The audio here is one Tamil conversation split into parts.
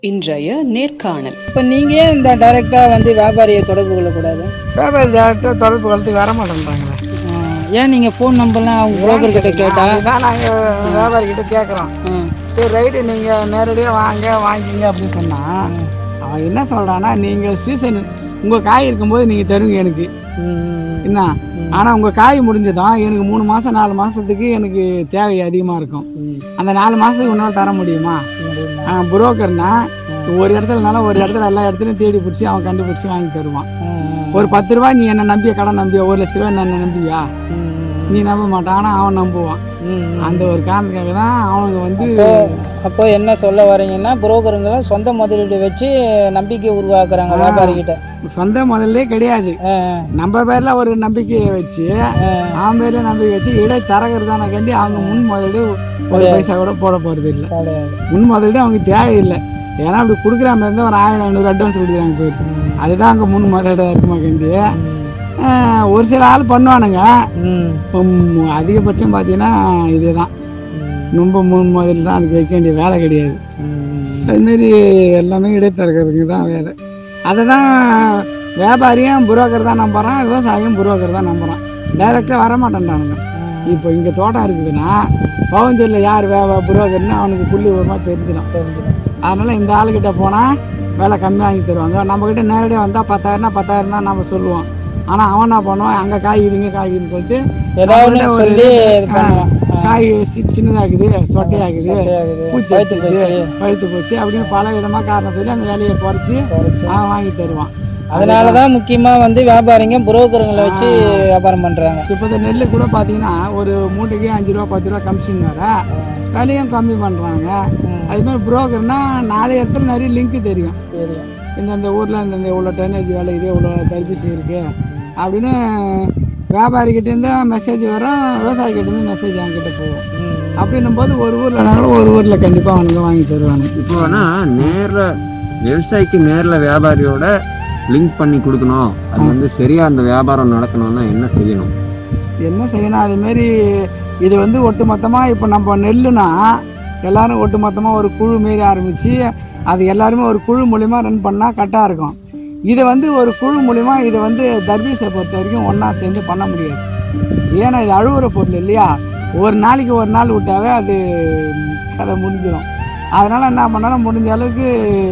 இன்றைய நேர்காணல் இப்போ நீங்கள் ஏன் இந்த டைரெக்டாக வந்து வியாபாரியை தொடர்பு கொள்ளக்கூடாது வியாபாரி டேரக்டாக தொடர்பு கொள்றதுக்கு வர மாட்டேன்றாங்களே ஆ, ஏன் நீங்கள் ஃபோன் நம்பர்லாம் அவங்க புரோக்கர் கிட்ட கேட்டா அதுதான் நாங்கள் வியாபாரி கிட்ட கேட்குறோம் ம், சரி ரைட்டு நீங்கள் நேரடியாக வாங்க வாங்கிங்க அப்படின்னு சொன்னால் அவன் என்ன சொல்கிறான்னா நீங்கள் சீசன் உங்கள் காய் இருக்கும்போது நீங்கள் தருவீங்க எனக்கு ம், ம், என்ன ஆனால் உங்கள் காய் முடிஞ்சதும் எனக்கு மூணு மாதம் நாலு மாதத்துக்கு எனக்கு தேவை அதிகமாக இருக்கும் ம், அந்த நாலு மாதத்துக்கு உன்னால் தர முடியுமா முடியுமா? புரோக்கர்னா ஒரு இடத்துலனாலும் ஒரு இடத்துல எல்லா இடத்துலையும் தேடி பிடிச்சி அவன் கண்டுபிடிச்சி வாங்கி தருவான் ம், ஒரு பத்து ரூபாய் நீ என்ன நம்பிய கடன் நம்பியா ஒரு லட்ச ரூபாய் என்ன நம்பியா ம், நீ நம்ப மாட்டான் ஆனால் அவன் நம்புவான் ம், ம். அந்த ஒரு காரணத்துக்காக தான் அவனுங்க வந்து அப்போ என்ன சொல்ல வரீங்கன்னா புரோக்கருங்க சொந்த முதலீடு வச்சு நம்பிக்கை உருவாக்குறாங்க வியாபாரி கிட்ட சொந்த முதல்லே கிடையாது ஆ, நம்ம பேர்ல ஒரு நம்பிக்கையை வச்சு ஆ, அவன் பேர்ல நம்பிக்கை வச்சு இடை தரகர்தான கண்டி அவங்க முன் முதலீடு ஒரு பைசா கூட போட போறது இல்லை கிடையாது. முன் முதலீடு அவங்க தேவையில்லை ஏன்னா அப்படி கொடுக்குற மாதிரி இருந்தால் ஒரு ஆயிரம் ஐநூறு அட்வான்ஸ் கொடுக்குறாங்க போயிட்டு அதுதான் அங்கே முன் முதலீடு இருக்குமா கண்டி ஆஹ் ஒரு சில ஆள் பண்ணுவானுங்க ம், உம், அதிகபட்சம் பார்த்தீங்கன்னா இதுதான் ம், ரொம்ப முன் முதல்ல தான் அதுக்கு வைக்க வேண்டிய வேலை கிடையாது ம். அதுமாரி எல்லாமே இடைத்தரகருக்கு தான் வேலை அதை தான் வியாபாரியும் புரோக்கர் தான் நம்புறான் விவசாயியும் புரோக்கர் தான் நம்புறான் டைரெக்டாக வர மாட்டேன்றானுங்க இப்போ இங்கே தோட்டம் இருக்குதுன்னா பவஞ்சூரில் யார் வேவா புரோக்கர்னு அவனுக்கு புள்ளி உரமாக தெரிஞ்சிடும் தெரிஞ்சுது. அதனால் இந்த ஆளுக்கிட்ட போனால் விலை கம்மியாக வாங்கி தருவாங்க நம்மக்கிட்ட நேரடியாக வந்தால் பத்தாயிரம்னா பத்தாயிரம் தான் நம்ம சொல்லுவோம் ஆனால் அவன் என்ன பண்ணுவான் அங்கே காய் இதுங்க காய் இதுன்னு சொல்லிட்டு ஏதாவது ஒண்ணு நம்மகிட்ட ஒரு சொல்லி இது, இது பண்ணுவான். ஆ, காய் சி- சின்னதாகுது சொட்டையாகுது சொட்டையாகுது, பூச்சி பழுத்து அடிச்சிருது, போச்சு. பழுத்து போச்சு அப்படின்னு பல விதமாக காரணம் சொல்லி அந்த வேலையை குறைச்சி குறைச்சு. அவன் வாங்கி தருவான் அதனால தான் முக்கியமா வந்து வியாபாரிங்க புரோக்கருங்களை வச்சு வியாபாரம் பண்றாங்க இப்போ இந்த நெல் கூட பார்த்தீங்கன்னா ஒரு மூட்டைக்கு அஞ்சு ரூபா பத்து ரூபா கமிஷன் வர விலையும் கம்மி பண்ணுறாங்க அது மாதிரி புரோக்கர்னா நாலு இடத்துல நிறைய லிங்க் தெரியும் தெரியும் இந்தந்த ஊரில் இந்தந்த இவ்வளோ டன்னேஜ் வேலை இது இவ்வளோ தடுப்பூசி இருக்குது அப்படின்னு வியாபாரிக்கிட்டேருந்து மெசேஜ் வரும் விவசாயிக்கிட்டேருந்து மெசேஜ் அவங்ககிட்ட போகும் ம். அப்படின்னும் போது ஒரு ஊர்லனாலும் ஒரு ஊரில் கண்டிப்பாக அவனுங்க வாங்கி தருவாங்க இப்போ ஆனா நேர்ல விவசாயிக்கு நேர்ல வியாபாரியோட லிங்க் பண்ணி கொடுக்கணும் அது வந்து சரியா அந்த வியாபாரம் நடக்கணும்னா என்ன செய்யணும் என்ன செய்யணும் அதுமாரி இது வந்து ஒட்டுமொத்தமாக இப்போ நம்ம நெல்லுனா எல்லாரும் ஒட்டுமொத்தமாக ஒரு குழு மாரி ஆரம்பித்து அது எல்லாருமே ஒரு குழு மூலிமா ரன் பண்ணால் கரெக்டாக இருக்கும் இதை வந்து ஒரு குழு மூலிமா இதை வந்து தர்பீஸை பொறுத்த வரைக்கும் ஒன்றா சேர்ந்து பண்ண முடியாது ஏன்னா இது அழுகுற பொருள் இல்லையா ஒரு நாளைக்கு ஒரு நாள் விட்டாவே அது கதை முடிஞ்சிடும் அதனால் என்ன பண்ணாலும் முடிஞ்ச அளவுக்கு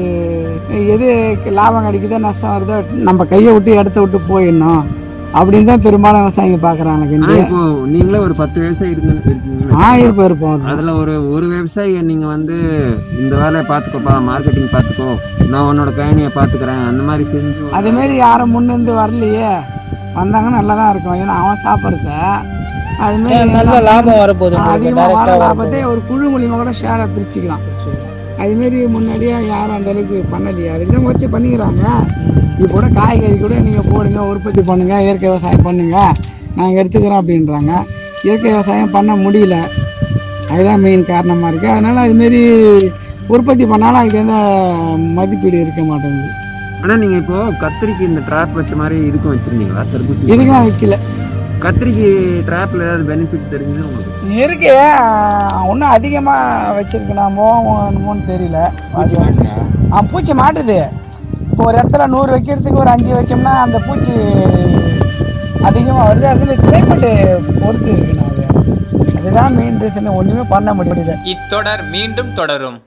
எது லாபம் கிடைக்குதோ நஷ்டம் வருதோ நம்ம கையை விட்டு இடத்த விட்டு போயிடணும் அப்படின்னு தான் பெரும்பாலும் விவசாயிங்க பார்க்குறாங்க ஆனா கண்டி இப்போ நீங்களே ஒரு பத்து விவசாயி இருக்கு இருக்கீங்கன்னு ஆ இருப்போம் இருப்போம் அதுல ஒரு ஒரு விவசாயியை நீங்க வந்து இந்த வேலையை பார்த்துக்கோப்பா மார்க்கெட்டிங் பார்த்துக்கோ நான் உன்னோட கயனியை பார்த்துக்கிறேன் அந்த மாதிரி செஞ்சு ஒரு- அதுமாரி யாரும் முன்னிருந்து வரலையே வந்தாங்கன்னா நல்லா தான் இருக்கும் ஏன்னா அவன் சாப்பிட்றத அதுமாரி ஏன் நல்ல லாபம் வரப்போகுது உங்களுக்கு அதிகமாக வர டைரக்டா லாபத்தை ஒரு குழு மூலியமா கூட ஷேரை பிரிச்சுக்கலாம் அதுமாரி முன்னாடியே யாரும் அந்த அளவுக்கு பண்ணலையே அதுக்கு தான் முயற்சி பண்ணிக்கிறாங்க இப்போ கூட காய்கறி கூட நீங்கள் போடுங்க உற்பத்தி பண்ணுங்க இயற்கை விவசாயம் பண்ணுங்க நாங்கள் எடுத்துக்கிறோம் அப்படின்றாங்க இயற்கை விவசாயம் பண்ண முடியல அதுதான் மெயின் காரணமாக இருக்குது அதனால் அதுமாரி உற்பத்தி பண்ணாலும் அதுக்கு எந்த மதிப்பீடு இருக்க மாட்டேங்குது ஆனா நீங்க இப்போ கத்திரிக்கு இந்த ட்ராப் வச்ச மாதிரி இதுக்கும் வச்சிருந்தீங்களா தர்பூசணி இதுக்கெல்லாம் வைக்கல கத்திரிக்கு ட்ராப்ல ஏதாவது பெனிஃபிட் தெரிஞ்சு உங்களுக்கு இருக்கு இன்னும் அதிகமாக வச்சிருக்கலாமோ என்னமோன்னு தெரியல ஆ பூச்சி மாட்டுது இப்போ ஒரு இடத்துல நூறு வைக்கிறதுக்கு ஒரு அஞ்சு வச்சோம்னா அந்த பூச்சி அதிகமாக வருது அது கிளைமேட்டு பொறுத்து இருக்குண்ணா அது அதுதான் மெயின் ரீசன் ஒன்றுமே பண்ண முடியல இத்தொடர் மீண்டும் தொடரும்